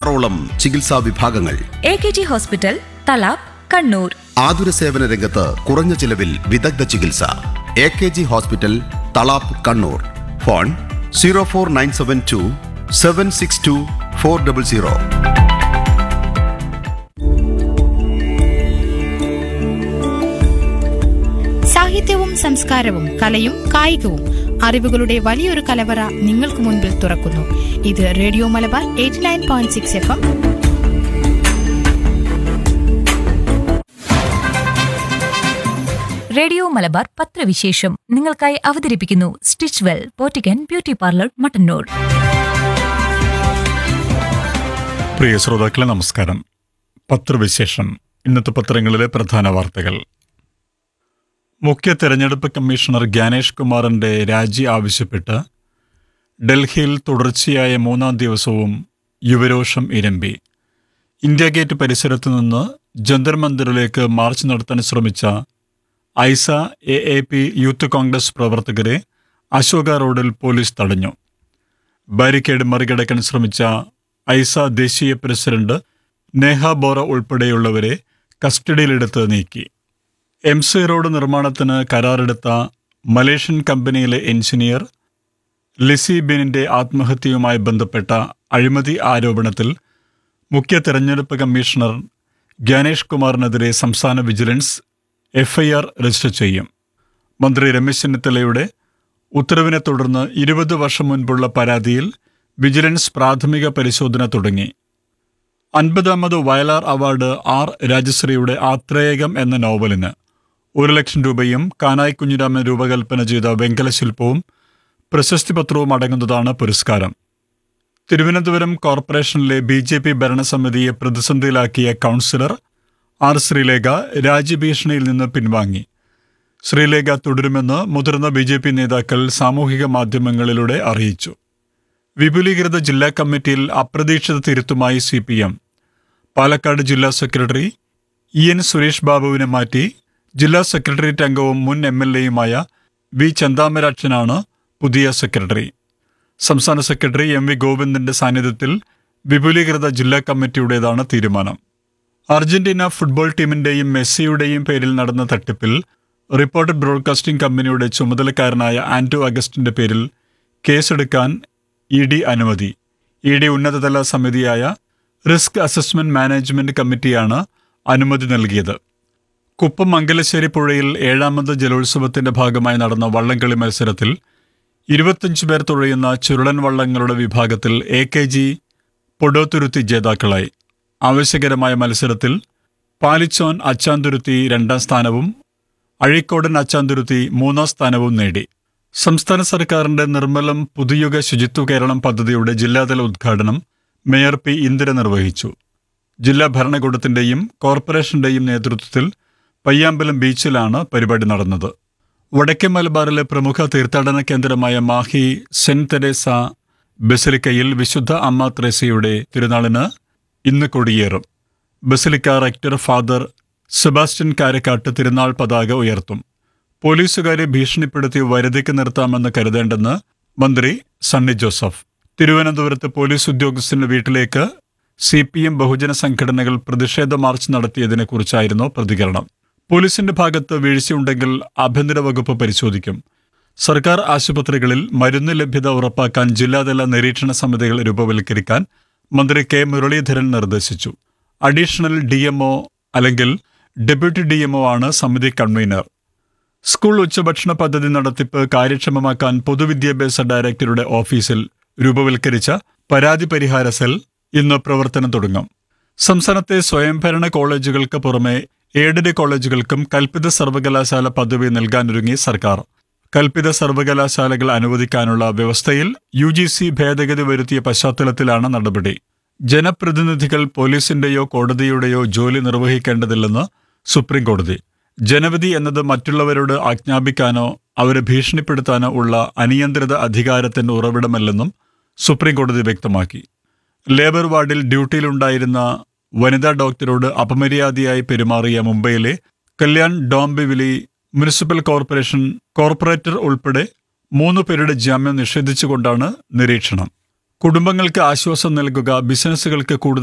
ആറോളം ചികിത്സാ വിഭാഗങ്ങൾ A K G hospital Thalap Kannur ആതുര സേവന രംഗത്ത് കുറഞ്ഞ ചിലവിൽ വിദഗ്ധ ചികിത്സ A K G hospital Thalap Kannur phone zero four nine seven two seven six two four double zero സാഹിത്യവും സംസ്കാരവും കലയും കായികവും അറിവുകളുടെ വലിയൊരു കലവറ നിങ്ങൾക്ക് മുൻപിൽ തുറക്കുന്നു ഇത് radio Malabar eighty nine point six F M radio Malabar പത്രവിശേഷം നിങ്ങൾക്കായി അവതരിപ്പിക്കുന്നു സ്റ്റിച്ച് വെൽ പോറ്റിക്കൻ ബ്യൂട്ടി പാർലർ മട്ടന്നൂർ പ്രിയ ശ്രോതാക്കളെ നമസ്കാരം പത്രവിശേഷം ഇന്നത്തെ പത്രങ്ങളിലെ പ്രധാന വാർത്തകൾ മുഖ്യ തെരഞ്ഞെടുപ്പ് കമ്മീഷണർ ജ്ഞാനേഷ് കുമാറിന്റെ രാജി ആവശ്യപ്പെട്ട് ഡൽഹിയിൽ തുടർച്ചയായ മൂന്നാം ദിവസവും യുവരോഷം ഇരമ്പി ഇന്ത്യ ഗേറ്റ് പരിസരത്തു നിന്ന് ജന്തർ മന്ദിറിലേക്ക് മാർച്ച് നടത്താൻ ശ്രമിച്ച AISA A A P youth Congress പ്രവർത്തകരെ അശോക റോഡിൽ പോലീസ് തടഞ്ഞു ബാരിക്കേഡ് മറികടക്കാൻ ശ്രമിച്ച ഐസ ദേശീയ പ്രസിഡന്റ് നേഹ ബോറ ഉൾപ്പെടെയുള്ളവരെ കസ്റ്റഡിയിലെടുത്ത് നീക്കി എം സി റോഡ് നിർമ്മാണത്തിന് കരാറെടുത്ത മലേഷ്യൻ കമ്പനിയിലെ എഞ്ചിനീയർ ലിസി ബിനിന്റെ ആത്മഹത്യയുമായി ബന്ധപ്പെട്ട അഴിമതി ആരോപണത്തിൽ മുഖ്യ തെരഞ്ഞെടുപ്പ് കമ്മീഷണർ ജ്ഞാനേഷ് കുമാറിനെതിരെ സംസ്ഥാന വിജിലൻസ് എഫ്ഐആർ രജിസ്റ്റർ ചെയ്യും മന്ത്രി രമേശ് ചെന്നിത്തലയുടെ ഉത്തരവിനെ തുടർന്ന് ഇരുപത് വർഷം മുൻപുള്ള പരാതിയിൽ വിജിലൻസ് പ്രാഥമിക പരിശോധന തുടങ്ങി അൻപതാമത് വയലാർ അവാർഡ് ആർ രാജശ്രീയുടെ ആത്രേയകം എന്ന നോവലിന് ഒരു ലക്ഷം രൂപയും കാനായി കുഞ്ഞിരാമൻ രൂപകൽപ്പന ചെയ്ത വെങ്കല ശില്പവും പ്രശസ്തി പത്രവും അടങ്ങുന്നതാണ് പുരസ്കാരം തിരുവനന്തപുരം കോർപ്പറേഷനിലെ ബി ജെ പി ഭരണസമിതിയെ പ്രതിസന്ധിയിലാക്കിയ കൗൺസിലർ ആർ ശ്രീലേഖ രാജ്യഭീഷണിയിൽ നിന്ന് പിൻവാങ്ങി ശ്രീലേഖ തുടരുമെന്ന് മുതിർന്ന ബി ജെ പി നേതാക്കൾ സാമൂഹിക മാധ്യമങ്ങളിലൂടെ അറിയിച്ചു വിപുലീകൃത ജില്ലാ കമ്മിറ്റിയിൽ അപ്രതീക്ഷിത തിരുത്തുമായി സി പി എം പാലക്കാട് ജില്ലാ സെക്രട്ടറി ഇ എൻ സുരേഷ് ബാബുവിനെ മാറ്റി ജില്ലാ സെക്രട്ടേറിയറ്റ് അംഗവും മുൻ എം എൽ എയുമായ വി ചന്താമരാക്ഷനാണ് പുതിയ സെക്രട്ടറി സംസ്ഥാന സെക്രട്ടറി എം വി ഗോവിന്ദന്റെ സാന്നിധ്യത്തിൽ വിപുലീകൃത ജില്ലാ കമ്മിറ്റിയുടേതാണ് തീരുമാനം അർജന്റീന ഫുട്ബോൾ ടീമിന്റെയും മെസ്സിയുടെയും പേരിൽ നടന്ന തട്ടിപ്പിൽ റിപ്പോർട്ടർ ബ്രോഡ്കാസ്റ്റിംഗ് കമ്പനിയുടെ ചുമതലക്കാരനായ ആന്റോ അഗസ്റ്റിന്റെ പേരിൽ കേസെടുക്കാൻ ഇ ഡി അനുമതി ഇ ഡി ഉന്നതതല സമിതിയായ റിസ്ക് അസസ്മെന്റ് മാനേജ്മെന്റ് കമ്മിറ്റിയാണ് അനുമതി നൽകിയത് കുപ്പം മംഗലശ്ശേരി പുഴയിൽ ഏഴാമത് ജലോത്സവത്തിന്റെ ഭാഗമായി നടന്ന വള്ളംകളി മത്സരത്തിൽ ഇരുപത്തഞ്ച് പേർ തുഴയുന്ന ചുരുളൻ വള്ളങ്ങളുടെ വിഭാഗത്തിൽ എ കെ ജി പൊടോത്തുരുത്തി ജേതാക്കളായി ആവശ്യകരമായ മത്സരത്തിൽ പാലിച്ചോൻ അച്ചാന്തുരുത്തി രണ്ടാം സ്ഥാനവും അഴീക്കോടൻ അച്ചാന്തുരുത്തി മൂന്നാം സ്ഥാനവും നേടി സംസ്ഥാന സർക്കാരിന്റെ നിർമ്മലം പുതുയുഗ ശുചിത്വ കേരളം പദ്ധതിയുടെ ജില്ലാതല ഉദ്ഘാടനം മേയർ പി ഇന്ദിര നിർവഹിച്ചു ജില്ലാ ഭരണകൂടത്തിന്റെയും കോർപ്പറേഷന്റെയും നേതൃത്വത്തിൽ പയ്യാമ്പലം ബീച്ചിലാണ് പരിപാടി നടന്നത് വടക്കേ മലബാറിലെ പ്രമുഖ തീർത്ഥാടന കേന്ദ്രമായ മാഹി സെന്റ് തെരേസ ബസിലിക്കയിൽ വിശുദ്ധ അമ്മ ത്രേസയുടെ തിരുനാളിന് ഇന്ന് കൊടിയേറും basilica rector Father Sebastian Karakkat തിരുനാൾ പതാക ഉയർത്തും പോലീസുകാരെ ഭീഷണിപ്പെടുത്തി വരുതിക്ക് നിർത്താമെന്ന് കരുതേണ്ടെന്ന് മന്ത്രി സണ്ണി ജോസഫ് തിരുവനന്തപുരത്ത് പോലീസ് ഉദ്യോഗസ്ഥന്റെ വീട്ടിലേക്ക് സി പി എം ബഹുജന സംഘടനകൾ പ്രതിഷേധ മാർച്ച് നടത്തിയതിനെക്കുറിച്ചായിരുന്നു പ്രതികരണം പോലീസിന്റെ ഭാഗത്ത് വീഴ്ചയുണ്ടെങ്കിൽ ആഭ്യന്തര വകുപ്പ് പരിശോധിക്കും സർക്കാർ ആശുപത്രികളിൽ മരുന്ന് ലഭ്യത ഉറപ്പാക്കാൻ ജില്ലാതല നിരീക്ഷണ സമിതികൾ രൂപവൽക്കരിക്കാൻ മന്ത്രി കെ മുരളീധരൻ നിർദ്ദേശിച്ചു അഡീഷണൽ ഡി അല്ലെങ്കിൽ ഡെപ്യൂട്ടി ഡി ആണ് സമിതി കൺവീനർ സ്കൂൾ ഉച്ചഭക്ഷണ പദ്ധതി നടത്തിപ്പ് കാര്യക്ഷമമാക്കാൻ പൊതുവിദ്യാഭ്യാസ ഡയറക്ടറുടെ ഓഫീസിൽ രൂപവൽക്കരിച്ച പരാതി പരിഹാര സെൽ ഇന്ന് പ്രവർത്തനം തുടങ്ങും സംസ്ഥാനത്തെ സ്വയംഭരണ കോളേജുകൾക്ക് പുറമെ എയ്ഡഡ് കോളേജുകൾക്കും കൽപ്പിത സർവകലാശാല പദവി നൽകാനൊരുങ്ങി സർക്കാർ കൽപ്പിത സർവകലാശാലകൾ അനുവദിക്കാനുള്ള വ്യവസ്ഥയിൽ യു ജി സി ഭേദഗതി വരുത്തിയ പശ്ചാത്തലത്തിലാണ് നടപടി ജനപ്രതിനിധികൾ പോലീസിന്റെയോ കോടതിയുടെയോ ജോലി നിർവഹിക്കേണ്ടതില്ലെന്ന് സുപ്രീം കോടതി ജനവിധി എന്നത് മറ്റുള്ളവരോട് ആജ്ഞാപിക്കാനോ അവരെ ഭീഷണിപ്പെടുത്താനോ ഉള്ള അനിയന്ത്രിത അധികാരത്തിന്റെ ഉറവിടമല്ലെന്നും സുപ്രീം കോടതി വ്യക്തമാക്കി ലേബർ വാർഡിൽ ഡ്യൂട്ടിയിലുണ്ടായിരുന്ന വനിതാ ഡോക്ടറോട് അപമര്യാദയായി പെരുമാറിയ മുംബൈയിലെ Kalyan Dombivli municipal corporation corporator ഉൾപ്പെടെ മൂന്ന് പേരുടെ ജാമ്യം നിഷേധിച്ചുകൊണ്ടാണ് നിരീക്ഷണം കുടുംബങ്ങൾക്ക് ആശ്വാസം നൽകുക ബിസിനസ്സുകൾക്ക് കൂടുതൽ